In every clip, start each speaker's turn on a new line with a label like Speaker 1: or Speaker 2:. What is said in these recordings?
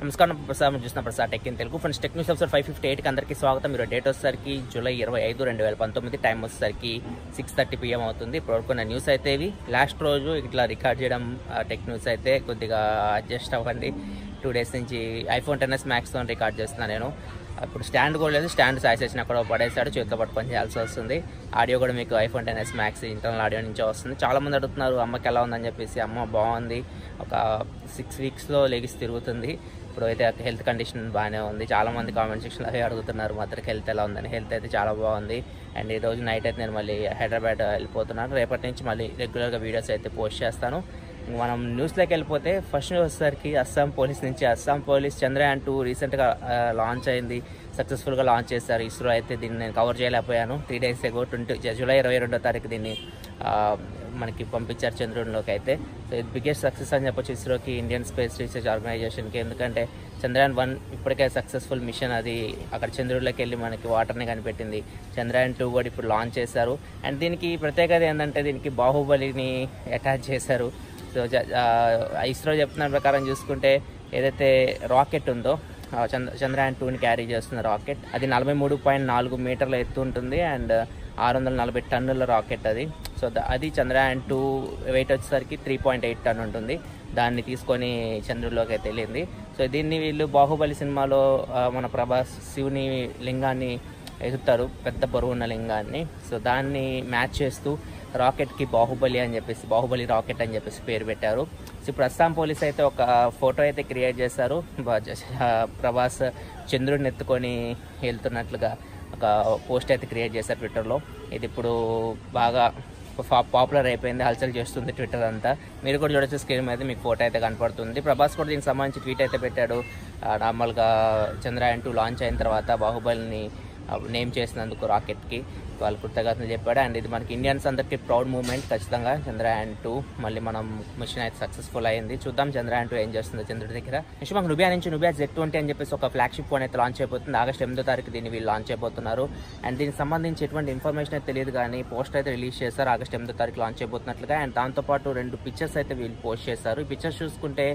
Speaker 1: నమస్కారం ప్రసాద్ మీరు చూసిన Prasad tech in Telugu friends tech news episode five fifty ఎయిట్కి అందరికీ స్వాగతం మీరు డేట్ వచ్చేసరికి జూలై ఇరవై ఐదు రెండు వేల పంతొమ్మిది టైం వచ్చేసరికి సిక్స్ థర్టీ పిఎం అవుతుంది ఇప్పుడు వరకు న్యూస్ అయితే ఇవి లాస్ట్ రోజు ఇట్లా రికార్డ్ చేయడం టెక్ న్యూస్ అయితే కొద్దిగా అడ్జస్ట్ అవ్వండి టూ డేస్ నుంచి ఐఫోన్ టెన్ ఎస్ మ్యాక్స్తో రికార్డ్ చేస్తున్నాను నేను ఇప్పుడు స్టాండ్ కూడా లేదు స్టాండ్ సాయిస్ చేసిన అక్కడ పడేసాడు చేతితో పట్టుకొని చేయాల్సి వస్తుంది ఆడియో కూడా మీకు iPhone ten S max internal audio నుంచే వస్తుంది చాలా మంది అడుగుతున్నారు అమ్మకి ఎలా ఉందని చెప్పేసి అమ్మ బాగుంది ఒక సిక్స్ వీక్స్లో లెగిసి తిరుగుతుంది ఇప్పుడు అయితే హెల్త్ కండిషన్ బాగానే ఉంది చాలా మంది కామెంట్ సెక్షన్లో అవి అడుగుతున్నారు మదర్కి హెల్త్ ఎలా ఉందని హెల్త్ అయితే చాలా బాగుంది అండ్ ఈ రోజు నైట్ అయితే నేను మళ్ళీ హైదరాబాద్ వెళ్ళిపోతున్నాను రేపటి నుంచి మళ్ళీ రెగ్యులర్గా వీడియోస్ అయితే పోస్ట్ చేస్తాను ఇంక మనం న్యూస్లోకి వెళ్ళిపోతే ఫస్ట్ వచ్చేసరికి అస్సాం పోలీస్ నుంచి అస్సాం పోలీస్ చంద్రయాన్ టూ రీసెంట్గా లాంచ్ అయింది సక్సెస్ఫుల్గా లాంచ్ చేశారు ఇస్రో అయితే దీన్ని నేను కవర్ చేయలేకపోయాను three days ago twenty July ఇరవై రెండో తారీఖు దీన్ని ఆ, మనకి పంపించారు చంద్రుడిలోకి అయితే సో ఇది బిగ్గెస్ట్ సక్సెస్ అని చెప్పొచ్చు ఇస్రోకి ఇండియన్ స్పేస్ రీసెర్చ్ ఆర్గనైజేషన్కి ఎందుకంటే చంద్రయాన్ వన్ ఇప్పటికే సక్సెస్ఫుల్ మిషన్ అది అక్కడ చంద్రుడిలోకి వెళ్ళి మనకి వాటర్ని కనిపెట్టింది చంద్రయాన్ టూ కూడా ఇప్పుడు లాంచ్ చేశారు అండ్ దీనికి ప్రత్యేకత ఏంటంటే దీనికి బాహుబలిని అటాచ్ చేశారు సో జ- ఆ, ఇస్రో చెప్తున్న ప్రకారం చూసుకుంటే ఏదైతే రాకెట్ ఉందో ఆ చంద్ర చంద్రయాన్ టూని క్యారీ చేస్తున్న రాకెట్ అది నలభై మూడు పాయింట్ నాలుగు మీటర్ల ఎత్తు ఉంటుంది అండ్ ఆరు వందల నలభై టన్నుల రాకెట్ అది సో ద- అది చంద్రయాన్ టూ వెయిట్ వచ్చేసరికి త్రీ పాయింట్ ఎయిట్ టన్ ఉంటుంది దాన్ని తీసుకొని చంద్రుడిలోకి అయితే వెళ్ళింది సో దీన్ని వీళ్ళు బాహుబలి సినిమాలో ఆ, మన ప్రభాస్ శివుని లింగాన్ని ఎగుతారు పెద్ద బరువు ఉన్న లింగాన్ని సో దాన్ని మ్యాచ్ చేస్తూ రాకెట్కి బాహుబలి అని చెప్పేసి బాహుబలి రాకెట్ అని చెప్పేసి పేరు పెట్టారు సో ఇప్పుడు అస్సాం పోలీస్ అయితే ఒక ఫోటో అయితే క్రియేట్ చేశారు బా- జ- ఆ, ప్రభాస్ చంద్రుడిని ఎత్తుకొని వెళ్తున్నట్లుగా ఒక పోస్ట్ అయితే క్రియేట్ చేశారు ట్విట్టర్లో ఇది ఇప్పుడు బాగా ఫా- పాపులర్ అయిపోయింది హల్చల్ చేస్తుంది ట్విట్టర్ అంతా మీరు కూడా చూడొచ్చు స్క్రీన్ మీద మీకు ఫోటో అయితే కనపడుతుంది ప్రభాస్ కూడా దీనికి సంబంధించి ట్వీట్ అయితే పెట్టాడు ఆ, నార్మల్గా చంద్రయాన్ టూ లాంచ్ అయిన తర్వాత బాహుబలిని నేమ్ చేసినందుకు రాకెట్కి వాళ్ళు కృతజ్ఞతలు చెప్పాడు అండ్ ఇది మనకి ఇండియన్స్ అందరికీ ప్రౌడ్ మూమెంట్ ఖచ్చితంగా చంద్రయాన్ టూ మళ్ళీ మనం మిషన్ అయితే సక్సెస్ఫుల్ అయింది చూద్దాం చంద్రయాన్ టూ ఏం చేస్తుందో చంద్రుడి దగ్గర నెక్స్ట్ మనకు నుబియా నుంచి నుబియా జెడ్ ట్వంటీ అని చెప్పేసి ఒక ఫ్లాగ్షిప్ ఫోన్ అయితే లాంచ్ అయిపోతుంది ఆగస్ట్ ఎనిమిదో తారీఖు దీన్ని వీళ్ళు లాంచ్ అయిపోతున్నారు అండ్ దీనికి సంబంధించి ఎటువంటి ఇన్ఫర్మేషన్ అయితే తెలియదు కానీ పోస్ట్ అయితే రిలీజ్ చేశారు ఆగస్ట్ ఎనిమిదో తారీఖు లాంచ్ అయిపోతున్నట్లుగా అండ్ దాంతోపాటు రెండు పిక్చర్స్ అయితే వీళ్ళు పోస్ట్ చేశారు ఈ పిక్చర్స్ చూసుకుంటే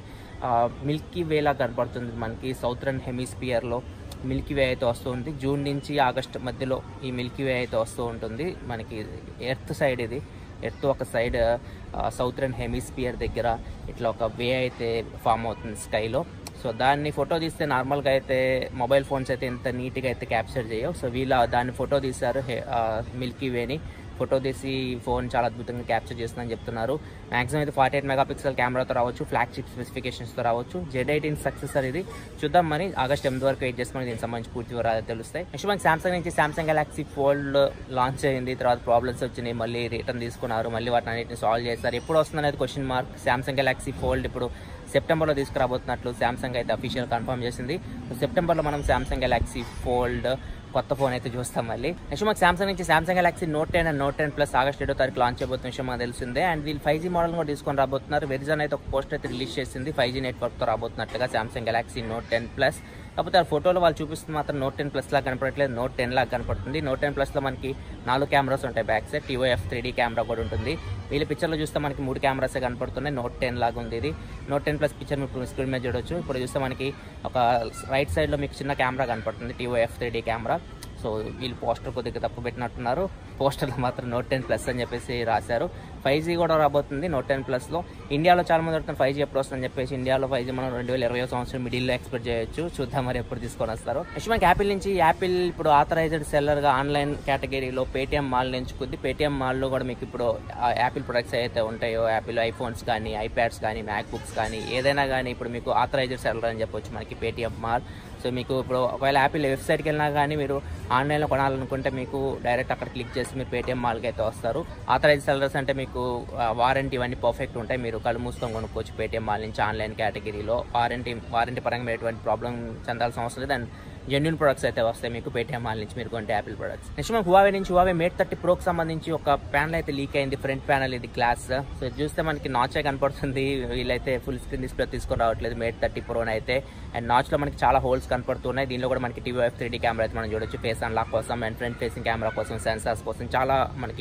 Speaker 1: మిల్కీ వేలా కనపడుతుంది మనకి సౌత్రన్ హెమిస్పియర్లో మిల్కీ వే అయితే వస్తుంది జూన్ నుంచి ఆగస్ట్ మధ్యలో ఈ మిల్కీ వే అయితే వస్తూ ఉంటుంది మనకి ఎర్త్ సైడ్ ఇది ఎర్త్ ఒక సైడ్ సౌత్రన్ హెమిస్పియర్ దగ్గర ఇట్లా ఒక వే అయితే ఫామ్ అవుతుంది స్కైలో సో దాన్ని ఫోటో తీస్తే నార్మల్గా అయితే మొబైల్ ఫోన్స్ అయితే ఇంత నీట్గా అయితే క్యాప్చర్ చేయవు సో వీళ్ళ దాన్ని ఫోటో తీశారు మిల్కీ వేని ఫోటో తీసి ఫోన్ చాలా అద్భుతంగా క్యాప్చర్ చేస్తుందని చెప్తున్నారు మాక్సిమం అయితే ఫార్టీ ఎయిట్ మెగాపిక్సెల్ కెమెరాతో రావచ్చు ఫ్లాగ్షిప్ స్పెసిఫికేషన్స్తో రావచ్చు జెడ్ ఎయిటీన్ సక్సెసర్ ఇది చూద్దాం మరి ఆగస్ట్ ఎనిమిది వరకు వెయిట్ చేసి మనకి దీనికి సంబంధించి పూర్తి వివరాలు తెలుస్తాయి నెక్స్ట్ మనకి సామ్సంగ్ నుంచి సామ్సంగ్ గెలాక్సీ ఫోల్డ్ లాంచ్ అయింది తర్వాత ప్రాబ్లమ్స్ వచ్చినాయి మళ్ళీ రిటర్న్ తీసుకున్నారు మళ్ళీ వాటిని అన్నింటిని సాల్వ్ చేస్తారు ఎప్పుడు వస్తుందనేది question mark Samsung Galaxy Fold ఇప్పుడు సెప్టెంబర్లో తీసుకురాబోతున్నట్లు సామ్సంగ్ అయితే అఫీషియల్ కన్ఫర్మ్ చేసింది సెప్టెంబర్లో మనం సామ్సంగ్ గెలాక్సీ ఫోల్డ్ కొత్త ఫోన్ అయితే చూస్తాం మళ్ళీ నెక్స్ట్ మాకు సామ్సంగ్ నుంచి Samsung Galaxy Note ten and Note ten plus August ఏడో తారీఖు లాంచ్ అయిపోతున్న విషయం మాకు తెలిసిందే అండ్ వీళ్ళు ఫైవ్ జీ మోడల్ కూడా తీసుకొని రాబోతున్నారు వెరిజన్ అయితే ఒక పోస్ట్ అయితే రిలీజ్ చేసింది ఫైవ్ జీ నెట్వర్క్తో రాబోతున్నట్లుగా Samsung Galaxy Note ten plus కాకపోతే ఆ ఫోటోలో వాళ్ళు చూపిస్తుంది మాత్రం నోట్ టెన్ ప్లస్ లాగా కనపడట్లేదు నోట్ టెన్ లాగా కనపడుతుంది నోట్ టెన్ ప్లస్లో మనకి నాలుగు కెమెరాస్ ఉంటాయి back side TOF three D camera కూడా ఉంటుంది వీళ్ళ పిక్చర్లో చూస్తే మనకి మూడు కెమెరాస్ కనపడుతున్నాయి నోట్ టెన్ లాగా ఉంది ఇది నోట్ టెన్ ప్లస్ పిక్చర్ మీరు స్క్రీన్ మీద చూడొచ్చు ఇప్పుడు చూస్తే మనకి ఒక రైట్ సైడ్లో మీకు చిన్న కెమెరా కనపడుతుంది TOF three D camera so వీళ్ళు పోస్టర్ కొద్దిగా తప్పు పెట్టినట్టున్నారు పోస్టర్లో మాత్రం నోట్ టెన్ ప్లస్ అని చెప్పేసి రాశారు ఫైవ్ జీ కూడా రాబోతుంది నోట్ టెన్ ప్లస్లో ఇండియాలో చాలా మంది అడుగుతున్నారు ఫైవ్ జీ ఎప్పుడు వస్తుందని చెప్పేసి ఇండియాలో ఫైవ్ జీ మనం రెండు వేల ఇరవై సంవత్సరం మిడిల్లో ఎక్స్పెక్ట్ చేయొచ్చు చూద్దాం మరి ఎప్పుడు తీసుకొని వస్తారు నెక్స్ట్ మనకి యాపిల్ నుంచి యాపిల్ ఇప్పుడు ఆథరైజ్డ్ సెల్లర్గా ఆన్లైన్ కేటగిరీలో పేటీఎం మాల్ ఎంచుకుంది పేటీఎం మాల్లో కూడా మీకు ఇప్పుడు ఆ యాపిల్ ప్రొడక్ట్స్ ఏదైతే ఉంటాయో యాపిల్ ఐఫోన్స్ కానీ ఐప్యాడ్స్ కానీ మ్యాక్ బుక్స్ కానీ ఏదైనా కానీ ఇప్పుడు మీకు ఆథరైజ్డ్ సెల్లర్ అని చెప్పొచ్చు మనకి పేటీఎం మాల్ సో మీకు ఇప్పుడు ఒకవేళ యాపిల్ వెబ్సైట్కి వెళ్ళినా కానీ మీరు ఆన్లైన్లో కొనాలనుకుంటే మీకు డైరెక్ట్ అక్కడ క్లిక్ చేసి మీరు పేటీఎం మాల్కి అయితే వస్తారు ఆథరైజ్ సెల్లర్స్ అంటే మీకు వారంటీ ఇవన్నీ పర్ఫెక్ట్ ఉంటాయి మీరు కళ్ళు మూసుకొని కొనుక్కోవచ్చు పేటీఎం మాల్ నుంచి ఆన్లైన్ కేటగిరీలో వారంటీ వారంటీ పరంగా మీరు ఎటువంటి ప్రాబ్లం చెందాల్సిన అవసరం లేదు అండ్ జెన్యున్ ప్రొడక్ట్స్ అయితే వస్తాయి మీకు పేటీఎం మాల్ నుంచి మీరు కొంటే యాపిల్ ప్రొడక్ట్స్ నెక్స్ట్ మనకు హువావే నుంచి హువావే మేట్ థర్టీ ప్రోకి సంబంధించి ఒక ప్యానల్ అయితే లీక్ అయింది ఫ్రంట్ ప్యానల్ ఇది గ్లాస్ సో ఇది చూస్తే మనకి నాచే కనపడుతుంది వీళ్ళైతే ఫుల్ స్క్రీన్ డిస్ప్లే తీసుకొని రావట్లేదు మేట్ థర్టీ ప్రోన్ అయితే అండ్ నాచ్లో మనకి చాలా హోల్స్ కనపడుతున్నాయి దీనిలో కూడా మనకి TOF three D camera అయితే మనం చూడొచ్చు ఫేస్ అన్లాక్ కోసం అండ్ ఫ్రంట్ ఫేసింగ్ కెమెరా కోసం సెన్సార్స్ కోసం చాలా మనకి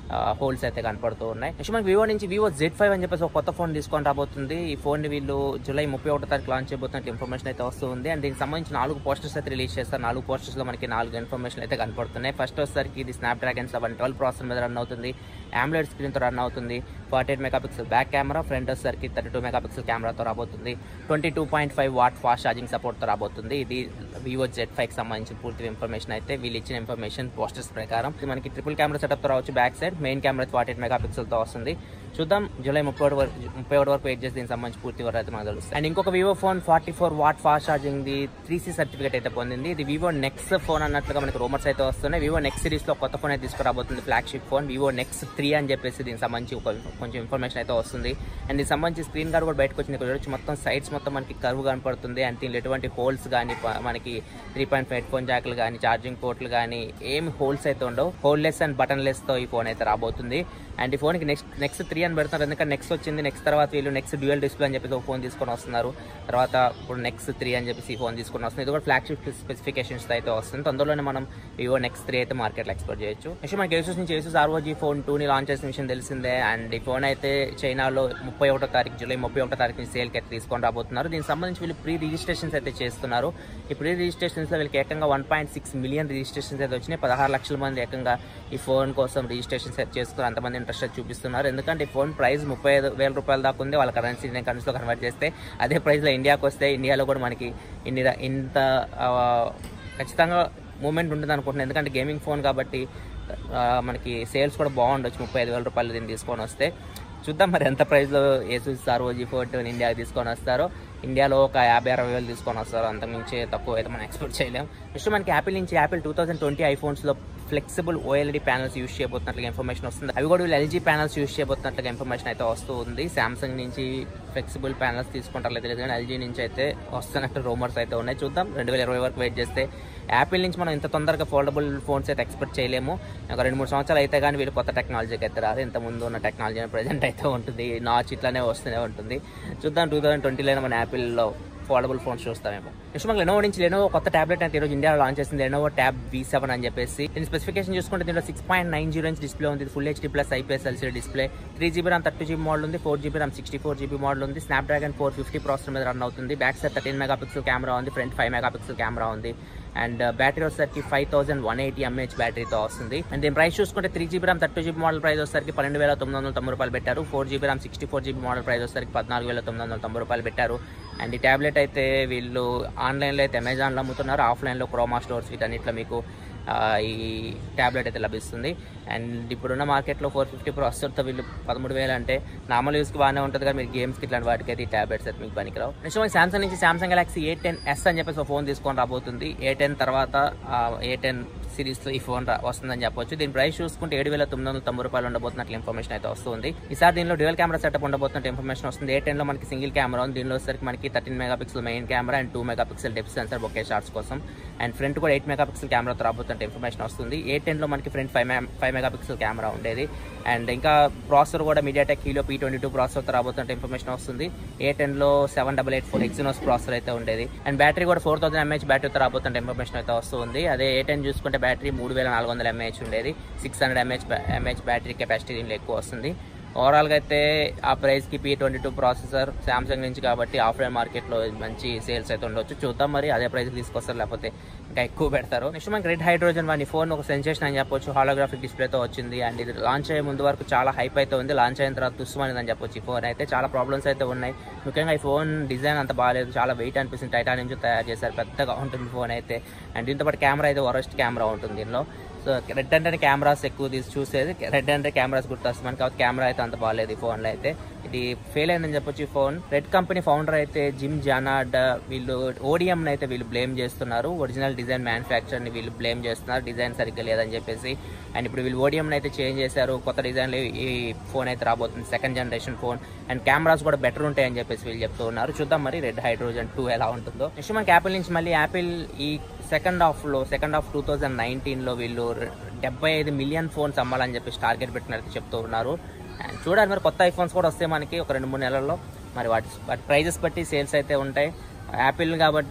Speaker 1: హోల్స్ అయితే కనపడుతూ ఉన్నాయి నెక్స్ట్ మనకి వివో నుంచి వివో జెడ్ ఫైవ్ అని చెప్పేసి ఒక కొత్త ఫోన్ తీసుకొని రాబోతుంది ఈ ఫోన్ వీళ్ళు జూలై ముప్పై ఒకటో తారీఖు లాంచ్ చేయబోతున్నట్టు ఇన్ఫర్మేషన్ అయితే వస్తుంది అండ్ దీనికి సంబంధించి నాలుగు పోస్టర్స్ అయితే రిలీజ్ చేస్తారు నాలుగు పోస్టర్స్ లో మనకి నాలుగు ఇన్ఫర్మేషన్ అయితే కనపడుతున్నాయి ఫస్ట్ వచ్చేసరికి ఇది Snapdragon seven twelve processor మీద రన్ అవుతుంది ఆమ్లెట్ స్క్రీన్ తో రన్ అవుతుంది forty eight megapixel back camera front వచ్చేసరికి థర్టీ టూ మెగాపిక్సెల్ కెమెరాతో రాబోతుంది twenty two point five watt fast charging సపోర్ట్తో రాబోతుంది ఇది వివో జెడ్ ఫైవ్ సంబంధించిన పూర్తి ఇన్ఫర్మేషన్ అయితే వీళ్ళు ఇచ్చిన ఇన్ఫర్మేషన్ పోస్టర్స్ ప్రకారం ఇది మనకి ట్రిపుల్ కెమెరా సెటప్ తో రావచ్చు back side main camera forty eight megapixel తో వస్తుంది చూద్దాం జూలై ముప్పై ఒకటి వరకు ముప్పై ఒకటి వరకు వెయిట్ చేసి దీనికి సంబంధించి పూర్తి వరకు అయితే మనకు తెలుస్తుంది అండ్ ఇంకొక Vivo phone forty four watt fast charging the three C certificate అయితే పొందింది ఇది వివో నెక్స్ ఫోన్ అన్నట్లుగా మనకి రూమర్స్ అయితే వస్తున్నాయి వివో నెక్స్ సిరీస్ లో కొత్త ఫోన్ అయితే తీసుకురాబోతుంది flagship phone Vivo Nex three అని చెప్పేసి దీనికి సంబంధించి ఒక కొంచెం ఇన్ఫర్మేషన్ అయితే వస్తుంది అండ్ దీనికి సంబంధించి స్క్రీన్ గార్డ్ కూడా బయటకు వచ్చింది ఇక్కడ చూడొచ్చు మొత్తం సైడ్స్ మొత్తం మనకి కర్వ్ కనపడుతుంది అండ్ దీనిలో ఎటువంటి హోల్స్ కానీ మనకి త్రీ పాయింట్ ఫైవ్ ఫోన్ జాక్లు కానీ ఛార్జింగ్ పోర్ట్లు కానీ ఏమి హోల్స్ అయితే ఉండవు హోల్లెస్ అండ్ బటన్ లెస్ తో ఈ ఫోన్ అయితే రాబోతుంది అండ్ ఈ ఫోన్ కి నెక్స్ట్ నెక్స్ట్ త్రీ అని పెడుతున్నారు ఎందుకంటే నెక్స్ట్ వచ్చింది నెక్స్ట్ తర్వాత వీళ్ళు నెక్స్ట్ డ్యూయల్ డిస్ప్లే అని చెప్పేసి ఒక ఫోన్ తీసుకొని వస్తున్నారు తర్వాత ఇప్పుడు నెక్స్ట్ త్రీ అని చెప్పేసి ఈ ఫోన్ తీసుకొని వస్తుంది ఇది కూడా ఫ్లాగ్షిప్ స్పెసిఫికేషన్స్ అయితే వస్తుంది తొందరలోనే మనం వివో నెక్స్ట్ త్రీ అయితే మార్కెట్లో ఎక్స్పోర్ట్ చేయొచ్చు నెక్స్ట్ మనకి ఏసూస్ నుంచి ఏసూస్ ఆర్ఓజీ ఫోన్ టూ ని లాంచ్ చేసిన విషయం తెలిసిందే అండ్ ఈ ఫోన్ అయితే చైనాలో ముప్పై ఒకటో తారీఖు జూలై ముప్పై ఒకటో తారీఖు నుంచి సేల్కి అయితే తీసుకొని రాబోతున్నారు దీనికి సంబంధించి వీళ్ళు ప్రీ రిజిస్ట్రేషన్స్ అయితే చేస్తున్నారు ఈ ప్రీ రిజిస్ట్రేషన్స్ లో వీళ్ళకి ఏకంగా one point six million registrations అయితే వచ్చినాయి పదహారు లక్షల మంది ఏకంగా ఈ ఫోన్ కోసం రిజిస్ట్రేషన్స్ అయితే చేసుకుని అంతమంది ఇంట్రెస్ట్ అయితే చూపిస్తున్నారు ఎందుకంటే ఈ ఫోన్ ప్రైస్ ముప్పై ఐదు వేల రూపాయల దాకా ఉంది వాళ్ళ కరెన్సీ కరెన్సీలో కన్వర్ట్ చేస్తే అదే ప్రైస్లో ఇండియాకి వస్తే ఇండియాలో కూడా మనకి ఇన్ని ర- ఇంత ఆ, ఖచ్చితంగా మూమెంట్ ఉంటుంది అనుకుంటున్నాను ఎందుకంటే గేమింగ్ ఫోన్ కాబట్టి ఆ, మనకి సేల్స్ కూడా బాగుండొచ్చు ముప్పై ఐదు వేల రూపాయలు దీన్ని తీసుకొని వస్తే చూద్దాం మరి ఎంత ప్రైస్లో ఏసూస్ ఆర్ఓజీ ఫోర్ట్ ఇండియాకి తీసుకొని వస్తారో ఇండియాలో ఒక యాభై అరవై వేలు తీసుకొని వస్తారు అంతకుమించి తక్కువ అయితే మనం ఎక్స్పెక్ట్ చేయలేం నెక్స్ట్ మనకి యాపిల్ నుంచి యాపిల్ టూ థౌసండ్ ట్వంటీ ఐఫోన్స్లో ఫ్లెక్సిబుల్ ఓఎల్ఈడి ప్యానల్స్ యూస్ చేయబోతున్నట్లుగా ఇన్ఫర్మేషన్ వస్తుంది అవి కూడా వీళ్ళు ఎల్జీ ప్యానల్స్ యూస్ చేయబోతున్నట్లుగా ఇన్ఫర్మేషన్ అయితే వస్తూ ఉంది సామ్సంగ్ నుంచి ఫ్లెక్సిబుల్ ప్యానల్స్ తీసుకుంటారు తెలియదు కానీ ఎల్జీ నుంచి అయితే వస్తున్నట్టు రూమర్స్ అయితే ఉన్నాయి చూద్దాం రెండు వేల ఇరవై వరకు వెయిట్ చేస్తే యాపిల్ నుంచి మనం ఇంత తొందరగా ఫోల్డబుల్ ఫోన్స్ అయితే ఎక్స్పెక్ట్ చేయలేము ఒక రెండు మూడు సంవత్సరాలు అయితే కానీ వీళ్ళు కొత్త టెక్నాలజీకి అయితే రాదు ఇంత ముందు ఉన్న టెక్నాలజీ ప్రజెంట్ అయితే ఉంటుంది నాచ్ ఇట్లానే వస్తూనే ఉంటుంది చూద్దాం టూ థౌసండ్ ట్వంటీలో మన యాపిల్లో ఫోల్డబుల్ ఫోన్స్ చూస్తామేమో నెక్స్ట్ మనకి లెనోవో నుంచి లెనోవో కొత్త టాబ్లెట్ అయితే ఈరోజు ఇండియాలో లాంచ్ చేసింది లెనోవో ట్యాబ్ వి సెవెన్ అని చెప్పేసి దీని స్పెసిఫికేషన్ చూసుకుంటే దీంట్లో six point nine zero inch display ఉంది full HD plus IPS LC display three GB RAM thirty GB model ఉంది four GB RAM sixty four GB model ఉంది Snapdragon four fifty processor మీద run అవుతుంది back side thirteen mega pixel camera ఉంది front five mega pixel camera ఉంది and battery వచ్చేసరికి five thousand one eighty mAh బ్యాటరీతో వస్తుంది and దీని price చూసుకుంటే three GB RAM thirty GB model price వచ్చేసరికి పన్నెండు వేల తొమ్మిది వందల తొంభై రూపాయలు పెట్టారు four GB RAM sixty four GB model price వచ్చేసరికి పద్నాలుగు వేల తొమ్మిది వందల తొంభై రూపాయలు పెట్టారు అండ్ ఈ ట్యాబ్లెట్ అయితే వీళ్ళు ఆన్లైన్లో అయితే అమెజాన్లో అమ్ముతున్నారు ఆఫ్లైన్లో క్రోమా స్టోర్స్ వీటన్నిటిలో మీకు ఆ, ఈ ట్యాబ్లెట్ అయితే లభిస్తుంది అండ్ ఇప్పుడున్న మార్కెట్లో ఫోర్ ఫిఫ్టీ ప్రాసెసర్తో వీళ్ళు పదమూడు వేలు అంటే నార్మల్ యూస్కి బాగానే ఉంటుంది కానీ మీరు గేమ్స్కి ఇట్లాంటి వాటికి అయితే ఈ ట్యాబ్లెట్స్ అయితే మీకు పనికిరావు నెక్స్ట్ మనకి సామ్సంగ్ నుంచి Samsung Galaxy A ten S అని చెప్పేసి ఒక ఫోన్ తీసుకొని రాబోతుంది ఏ టెన్ తర్వాత ఏ టెన్ సిరీస్లో ఈ ఫోన్ రా- వస్తుందని చెప్పొచ్చు దీని ప్రైస్ చూసుకుంటే ఏడు వేల తొమ్మిది వందల తొంభై రూపాయలు ఉండబోతున్నట్లు ఇన్ఫర్మేషన్ అయితే వస్తుంది ఈసారి దీనిలో డ్యూయల్ కెమెరా సెటప్ ఉండబోతున్నట్టు ఇన్ఫర్మేషన్ వస్తుంది ఏ టెన్లో మనకి సింగిల్ కెమెరా ఉంది దీనిలో వచ్చేసరికి మనకి thirteen mega pixel main camera and two mega pixel depth sensor ఒకే షార్ట్స్ కోసం అండ్ ఫ్రంట్ కూడా ఎయిట్ మెగా పిక్సెల్ కెమెరాతో రాబోతున్నట్టు ఇన్ఫర్మేషన్ వస్తుంది ఏ టెన్లో మనకి front five five mega pixel camera ఉండేది అండ్ ఇంకా ప్రాసెసర్ కూడా MediaTek Helio P twenty two ప్రాసెసర్తో రాబోతున్నట్టు ఇన్ఫర్మేషన్ వస్తుంది ఏ టెన్లో seven double eight four Exynos processor అయితే ఉండేది అండ్ బ్యాటరీ కూడా ఫోర్ థౌసండ్ ఎంహెచ్ బ్యాటరీతో రాబోతున్న ఇన్ఫర్మేషన్ అయితే వస్తుంది అదే ఏ టెన్ చూసుకుంటే బ్యాటరీ మూడు వేల నాలుగు వందల ఎంహెచ్ ఉండేది six hundred mAh mAh battery capacity దీనిలో ఎక్కువ వస్తుంది ఓవరాల్గా అయితే ఆ ప్రైస్కి P twenty two processor Samsung నుంచి కాబట్టి ఆఫ్లైన్ మార్కెట్లో మంచి సేల్స్ అయితే ఉండొచ్చు చూద్దాం మరి అదే ప్రైస్ తీసుకొస్తారు లేకపోతే ఇంకా ఎక్కువ పెడతారు నెక్స్ట్ మనకి రెడ్ హైడ్రోజన్ వన్ ఈ ఫోన్ ఒక సెన్సేషన్ అని చెప్పొచ్చు హాలోగ్రాఫిక్ డిస్ప్లేతో వచ్చింది అండ్ ఇది లాంచ్ అయ్యే ముందు వరకు చాలా హైప్ అయితే ఉంది లాంచ్ అయిన తర్వాత తుస్సుమనేది అని చెప్పొచ్చు ఈ ఫోన్ అయితే చాలా ప్రాబ్లమ్స్ అయితే ఉన్నాయి ముఖ్యంగా ఈ ఫోన్ డిజైన్ అంత బాగాలేదు చాలా వెయిట్ అనిపిస్తుంది టైటానియం నుంచి తయారు చేశారు పెద్దగా ఉంటుంది ఫోన్ అయితే అండ్ దీంతో పాటు కెమెరా అయితే వరస్ట్ కెమెరా ఉంటుంది దీనిలో సో రెడ్ అంటే కెమెరాస్ ఎక్కువ తీసి చూసేది రెడ్ అంటే కెమెరాస్ గుర్తొస్తుంది మనకి కాబట్టి కెమెరా అయితే అంత బాగాలేదు ఈ ఫోన్లో అయితే ఇది ఫెయిల్ అయిందని చెప్పొచ్చు ఈ ఫోన్ రెడ్ కంపెనీ ఫౌండర్ అయితే జిమ్ జానాడ్ వీళ్ళు ఓడిఎం అయితే వీళ్ళు బ్లేమ్ చేస్తున్నారు ఒరిజినల్ డిజైన్ మ్యానుఫ్యాక్చర్ ని వీళ్ళు బ్లేమ్ చేస్తున్నారు డిజైన్ సరిగ్గా లేదని చెప్పేసి అండ్ ఇప్పుడు వీళ్ళు ఓడిఎం అయితే చేంజ్ చేశారు కొత్త డిజైన్ ఈ ఫోన్ అయితే రాబోతుంది second generation phone and cameras కూడా బెటర్ ఉంటాయని చెప్పేసి వీళ్ళు చెప్తూ ఉన్నారు చూద్దాం మరి రెడ్ హైడ్రోజన్ టూ ఎలా ఉంటుందో నెక్స్ట్ మనకి యాపిల్ నుంచి మళ్ళీ యాపిల్ ఈ సెకండ్ హాఫ్ లో second half two thousand nineteen లో వీళ్ళు డెబ్బై ఐదు మిలియన్ ఫోన్స్ అమ్మాలని చెప్పేసి టార్గెట్ పెట్టినట్టు చెప్తూ ఉన్నారు అండ్ చూడాలి మరి కొత్త ఐఫోన్స్ కూడా వస్తాయి మనకి ఒక రెండు మూడు నెలల్లో మరి వాటి వాటి ప్రైజెస్ బట్టి సేల్స్ అయితే ఉంటాయి యాపిల్ కాబట్టి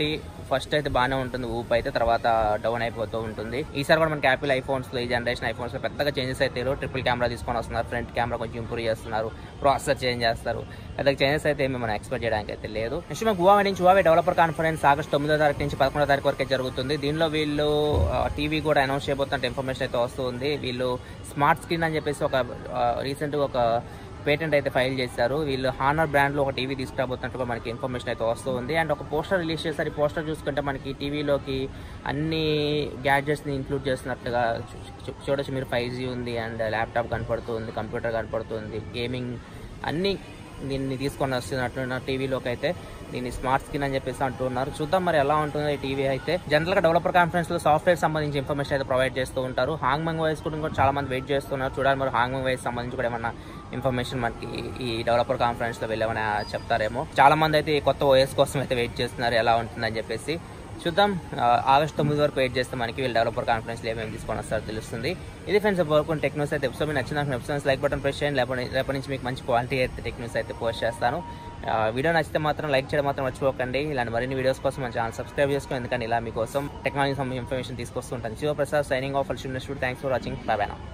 Speaker 1: ఫస్ట్ అయితే బాగానే ఉంటుంది ఊపు అయితే తర్వాత డౌన్ అయిపోతూ ఉంటుంది ఈసారి కూడా మనకి యాపిల్ ఐఫోన్స్ లో ఈ జనరేషన్ ఐఫోన్స్ లో పెద్దగా చేంజెస్ అయితే లేవు ట్రిపుల్ కెమెరా తీసుకొని వస్తున్నారు ఫ్రంట్ కెమెరా కొంచెం ఇంప్రూవ్ చేస్తున్నారు ప్రాసెసర్ చేంజ్ చేస్తారు పెద్దగా చేంజెస్ అయితే ఏమి మనం ఎక్స్పెక్ట్ చేయడానికి అయితే లేదు నెక్స్ట్ మనకు హువావే నుంచి హువావే డెవలపర్ కాన్ఫరెన్స్ ఆగస్ట్ తొమ్మిదో తారీఖు నుంచి పదకొండో తారీఖు వరకే జరుగుతుంది దీనిలో వీళ్ళు టీవీ కూడా అనౌన్స్ చేయబోతున్నట్టు ఇన్ఫర్మేషన్ అయితే వస్తుంది వీళ్ళు స్మార్ట్ స్క్రీన్ అని చెప్పేసి ఒక రీసెంట్గా ఒక పేటెంట్ అయితే ఫైల్ చేశారు వీళ్ళు హానర్ బ్రాండ్లో ఒక టీవీ తీసుకురాబోతున్నట్టుగా మనకి ఇన్ఫర్మేషన్ అయితే వస్తూ ఉంది అండ్ ఒక పోస్టర్ రిలీజ్ చేశారు ఈ పోస్టర్ చూసుకుంటే మనకి టీవీలోకి అన్ని గ్యాడ్జెట్స్ని ఇంక్లూడ్ చేస్తున్నట్లుగా చూ- చూ- చూడొచ్చు మీరు ఫైవ్ జీ ఉంది అండ్ ల్యాప్టాప్ కనపడుతుంది కంప్యూటర్ కనపడుతుంది గేమింగ్ అన్ని దీన్ని తీసుకొని వస్తున్నట్టు టీవీలోకి అయితే దీన్ని స్మార్ట్ స్క్రీన్ అని చెప్పేసి అంటున్నారు చూద్దాం మరి ఎలా ఉంటుందో ఈ టీవీ అయితే జనరల్ గా డెవలపర్ కాన్ఫరెన్స్ లో సాఫ్ట్వేర్ సంబంధించి ఇన్ఫర్మేషన్ అయితే ప్రొవైడ్ చేస్తూ ఉంటారు హాంగ్ మంగ్ వైస్ కూడా కూడా చాలా మంది వెయిట్ చేస్తున్నారు చూడాలి మరి హాంగ్ మంగ్ వైస్ సంబంధించి కూడా ఏమన్నా ఇన్ఫర్మేషన్ మనకి ఈ డెవలపర్ కాన్ఫరెన్స్ లో వెళ్ళేమని చెప్తారేమో చాలా మంది అయితే ఈ కొత్త ఓఎస్ కోసం అయితే వెయిట్ చేస్తున్నారు ఎలా ఉంటుందని చెప్పేసి చూద్దాం ఆ, ఆగస్ట్ తొమ్మిది వరకు వెయిట్ చేస్తే మనకి వీళ్ళు డెవలపర్ కాన్ఫరెన్స్ ఏమేమి తీసుకొని వస్తారో తెలుస్తుంది ఇది ఫ్రెండ్స్ వరకు టెక్నోస్ అయితే ఎపిసోడ్ నచ్చిన ఎపిసోడ్స్ లైక్ బటన్ ప్రెస్ చేయండి లేకపోతే రేపటి నుంచి మీకు మంచి క్వాలిటీ అయితే టెక్నోస్ అయితే పోస్ట్ చేస్తాను ఆ, వీడియో నచ్చితే మాత్రం లైక్ చేయడం మాత్రం మర్చిపోకండి ఇలాంటి మరిన్ని వీడియోస్ కోసం మన ఛానల్ సబ్స్క్రైబ్ చేసుకోండి ఎందుకంటే ఇలా మీకోసం టెక్నాలజీ సంబంధించిన ఇన్ఫర్మేషన్ తీసుకొస్తుంటాను Shiva Prasad signing off all thanks for watching bye by